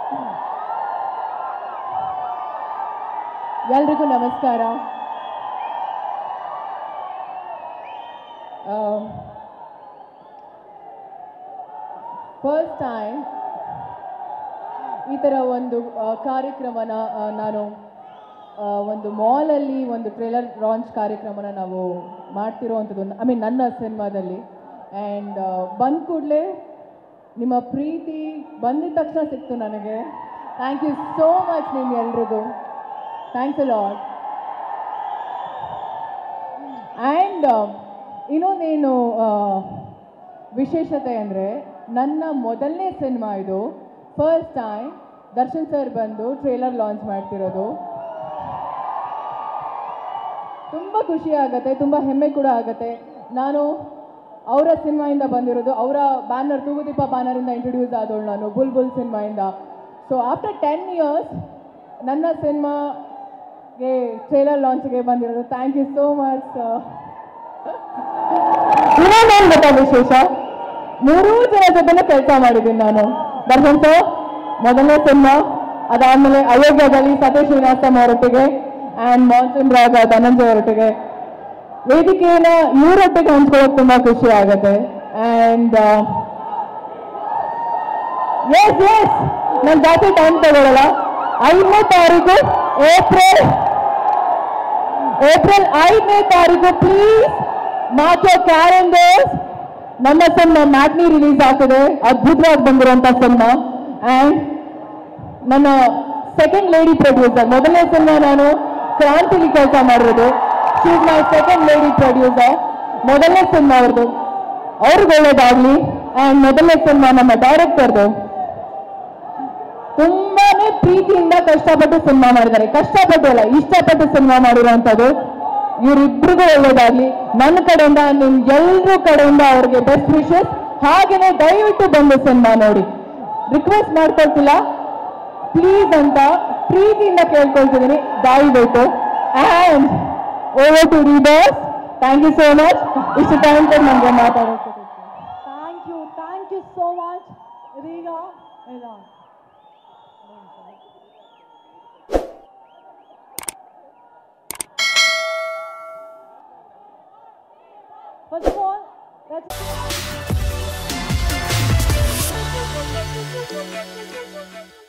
ಎಲ್ರಿಗೂ ನಮಸ್ಕಾರ first time ಈ ಥರ ಒಂದು ಆ, ಕಾರ್ಯಕ್ರಮನ ಆ, ನಾನು ಆ, ಒಂದು ಮಾಲಲ್ಲಿ ಒಂದು ಟ್ರೇಲರ್ ಲಾಂಚ್ ಕಾರ್ಯಕ್ರಮನ ನಾವು ಮಾಡ್ತಿರೋವಂಥದ್ದು ಐ ಮೀನ್ ನನ್ನ ಸಿನಿಮಾದಲ್ಲಿ ಆ್ಯಂಡ್ ಬಂದ ಕೂಡಲೇ ನಿಮ್ಮ ಪ್ರೀತಿ ಬಂದಿದ ತಕ್ಷಣ ಸಿಕ್ತು ನನಗೆ ಥ್ಯಾಂಕ್ ಯು ಸೋ ಮಚ್ ನಿಮ್ಗೆಲ್ರಿಗೂ ಥ್ಯಾಂಕ್ಸ್ ಅ ಲಾಟ್ ಆ್ಯಂಡ್ ಇನ್ನೊಂದೇನು ಆ, ವಿಶೇಷತೆ ಅಂದರೆ ನನ್ನ ಮೊದಲನೇ ಸಿನಿಮಾ ಇದು ಫಸ್ಟ್ ಟೈಮ್ ದರ್ಶನ್ ಸರ್ ಬಂದು ಟ್ರೇಲರ್ ಲಾಂಚ್ ಮಾಡ್ತಿರೋದು ತುಂಬ ಖುಷಿ ಆಗುತ್ತೆ ತುಂಬ ಹೆಮ್ಮೆ ಕೂಡ ಆಗುತ್ತೆ ನಾನು ಅವರ ಸಿನಿಮಾಯಿಂದ ಬಂದಿರೋದು ಅವರ ಬ್ಯಾನರ್ ತೂಗುದೀಪ ಬ್ಯಾನರಿಂದ ಇಂಟ್ರೊಡ್ಯೂಸ್ ಆದವಳು ನಾನು ಬುಲ್ ಬುಲ್ ಸಿನಿಮಾಯಿಂದ ಸೊ ಆಫ್ಟರ್ ಟೆನ್ ಇಯರ್ಸ್ ನನ್ನ ಸಿನಿಮಾಗೆ ಟ್ರೇಲರ್ ಲಾಂಚ್ಗೆ ಬಂದಿರೋದು ಥ್ಯಾಂಕ್ ಯು ಸೋ ಮಚ್ ಇನ್ನೊಂದೇನು ಗೊತ್ತಾ ವಿಶೇಷ ಮೂರೂ ಜನ ಜೊತೆನೂ ಕೆಲಸ ಮಾಡಿದ್ದೀನಿ ನಾನು ದರ್ಶನ್ ಸರ್ ಮೊದಲನೇ ಸಿನಿಮಾ ಅದಾದಮೇಲೆ ಅಯೋಗ್ಯದಲ್ಲಿ ಸತೀಶ್ ಶ್ರೀನಿವಾಸಂ ಅವರೊಟ್ಟಿಗೆ ಆ್ಯಂಡ್ ಮಾನ್ಸೂನ್ ರಾಗ ಧನಂಜಯ ಅವರೊಟ್ಟಿಗೆ ವೇದಿಕೆನ ಇವರೊಟ್ಟಿಗೆ ಹಂಚ್ಕೊಳ್ಳೋಕೆ ತುಂಬ ಖುಷಿ ಆಗುತ್ತೆ ಆ್ಯಂಡ್ ಎಸ್ ಎಸ್ ನಾನು ಜಾಸ್ತಿ ಟೈಮ್ ತಗೊಳ್ಳಲ್ಲ ಐದನೇ ತಾರೀಕು ಏಪ್ರಿಲ್ ಏಪ್ರಿಲ್ ಐದನೇ ತಾರೀಕು ಪ್ಲೀಸ್ ಮಾಚೋ ಕ್ಯಾಲೆಂಡರ್ಸ್ ನನ್ನ ಸಿನಿಮಾ ಮ್ಯಾಟ್ನಿ ರಿಲೀಸ್ ಆಗ್ತದೆ ಅದ್ಭುತವಾಗಿ ಬಂದಿರುವಂಥ ಸಿನಿಮಾ ಆ್ಯಂಡ್ ನನ್ನ ಸೆಕೆಂಡ್ ಲೇಡಿ ಪ್ರೊಡ್ಯೂಸರ್ ಮೊದಲನೇ ಸಿನಿಮಾ ನಾನು ಕ್ರಾಂತಿಲಿ ಕೆಲಸ ಮಾಡಿರೋದು she is my second lady producer ಮೊದಲನೇ ಸಿನಿಮಾ ಅವ್ರದ್ದು ಅವ್ರಿಗೆ ಒಳ್ಳೇದಾಗ್ಲಿ ಆ್ಯಂಡ್ ಮೊದಲನೇ ಸಿನಿಮಾ ನಮ್ಮ ಡೈರೆಕ್ಟರ್ದು ತುಂಬಾನೇ ಪ್ರೀತಿಯಿಂದ ಕಷ್ಟಪಟ್ಟು ಸಿನಿಮಾ ಮಾಡಿದ್ದಾರೆ ಕಷ್ಟಪಟ್ಟು ಅಲ್ಲ ಇಷ್ಟಪಟ್ಟು ಸಿನಿಮಾ ಮಾಡಿರುವಂಥದ್ದು ಇವರಿಬ್ರಿಗೂ ಒಳ್ಳೇದಾಗ್ಲಿ ನನ್ನ ಕಡೆಯಿಂದ ನಿಮ್ ಎಲ್ರ ಕಡೆಯಿಂದ ಅವ್ರಿಗೆ ಬೆಸ್ಟ್ ವಿಶಸ್ ಹಾಗೇನೆ ದಯವಿಟ್ಟು ಬಂದು ಸಿನಿಮಾ ನೋಡಿ ರಿಕ್ವೆಸ್ಟ್ ಮಾಡ್ಕೊಳ್ತಿಲ್ಲ ಪ್ಲೀಸ್ ಅಂತ ಪ್ರೀತಿಯಿಂದ ಕೇಳ್ಕೊಳ್ತಿದ್ದೀನಿ ದಯವಿಟ್ಟು and over to readers thank you so much ಇಷ್ಟು ಟೈಮ್ ಕೊಟ್ಟು ನನಗೆ ಮಾತಾಡೋಕ್ಕೆ Thank you, thank you so much, Riga. Elon. First of all, let's.